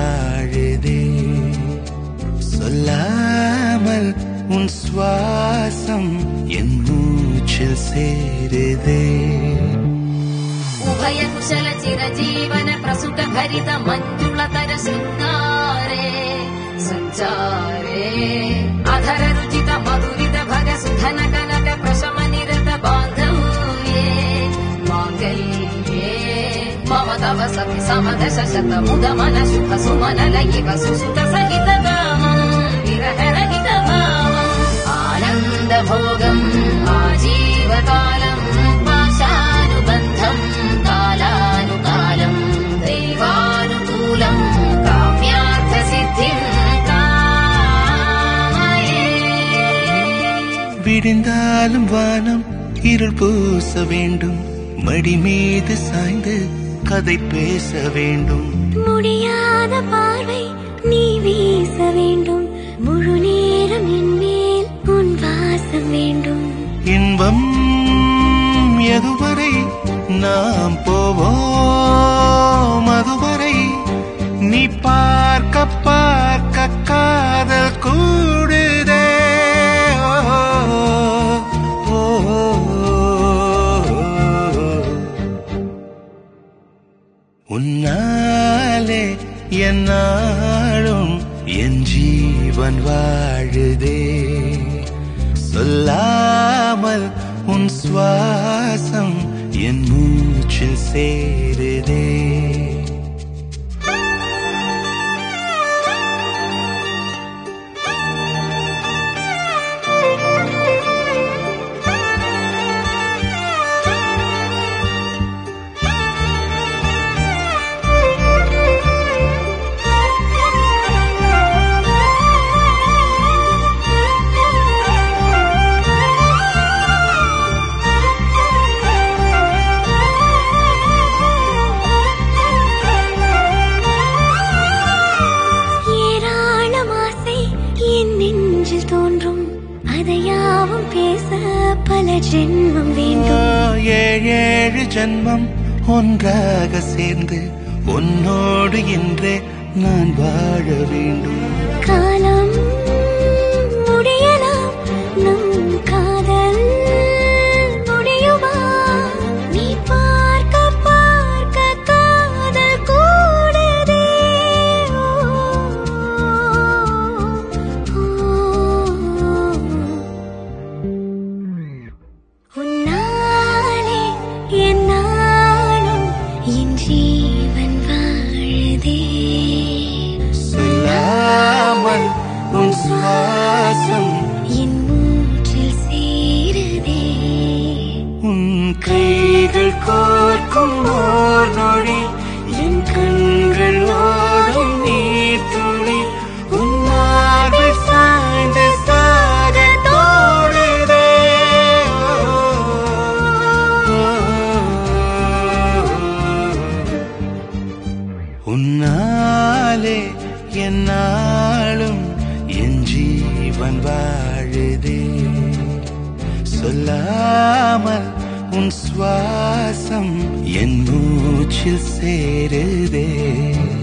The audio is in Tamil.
வாழுதே சொல்லாமல் உன் சுவாசம் என் மூச்சில் சேருதே उभय कुशल चिरजीवन प्रसुत भरित मञ्जुलतर शृङ्गारे सञ्चारे अधर रुचित मधुरित भग सुधन कनक प्रशम निरत बान्धव्ये माङ्गल्ये मम तव सति समदश शत मुद मन शुभ सुमन लयिव सुसुत सहित कामम् विरहरहित भावम् आनन्द भोगम् आजीवकालम् पाशानुबन्धम् कालानुकालम् दैवानुकूलम् काम्यार्थ सिद्धिम् कामये விடிந்தாலும் வானம் இருள் பூச வேண்டும் மடி மீது சாய்ந்து கதை பேச வேண்டும் முடியாத பார்வை நீ வீச வேண்டும் முழு நேரம் என் மேல் உன் வாசம் வேண்டும் இன்பம் எதுவரை நாம் போவோம் அதுவரை நீ பார்க்க பார்க்க காதல் கூடுதே ஓ, ஓ, உன்னாலே என்னாலும் என் ஜீவன் வாழுதே சொல்லாமல் உன் சுவாசம் என் மூச்சில் சேருதே ஏராளம் ஆசை என் நெஞ்சில் தோன்றும் அதையாவும் பேச பல ஜென்மம் வேண்டும் ஏழு ஏழு ஜன்மம் ஒன்றாக சேர்ந்து உன்னோடு என்றே நான் வாழ வேண்டும் காலம் முடியலாம் நம் காதல் முடியுமா நீ பார்க்க பார்க்க காதல் கூடுதே உன்னாலே என்னாலும் என் ஜீவன் வாழுதே சொல்லாமல் உன் சுவாசம் என் மூச்சில் சேருதே உன் கைகள் கோர்க்கும் ஓர் நொழி என் கண்கள் ஓடும் நீர் துளி உன் மார்பில் சாய்ந்து சாக தோடுதே உன்னாலே என்னாலும் என் ஜீவன் வாழுதே சொல்லாமல் உன் சுவாசம் என் மூச்சில் சேருதே